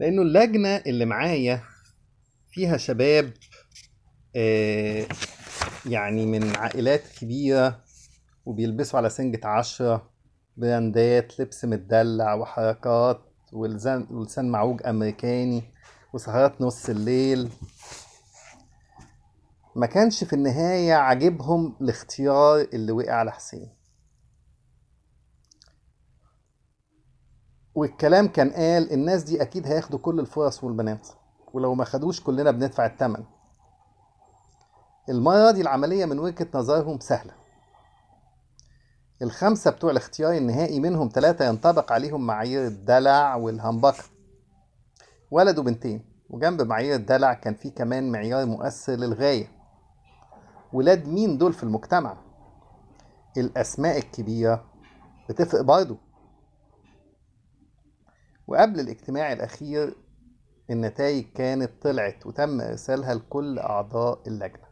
لانه اللجنه اللي معايا فيها شباب آه، يعني من عائلات كبيره وبيلبسوا على سنجة عشرة براندات لبس متدلع وحركات ولسان ولسان معوج امريكاني وسهرات نص الليل ما كانش في النهاية عاجبهم الاختيار اللي وقع على حسين والكلام كان قال الناس دي اكيد هياخدوا كل الفرص والبنات ولو ما خدوش كلنا بندفع الثمن المرة دي العملية من وجهة نظرهم سهلة الخمسة بتوع الاختيار النهائي منهم ثلاثة ينطبق عليهم معايير الدلع والهمبكة ولد وبنتين وجنب معايير الدلع كان في كمان معيار مؤثر للغاية ولاد مين دول في المجتمع الأسماء الكبيرة بتفرق برضه وقبل الاجتماع الأخير النتائج كانت طلعت وتم إرسالها لكل أعضاء اللجنة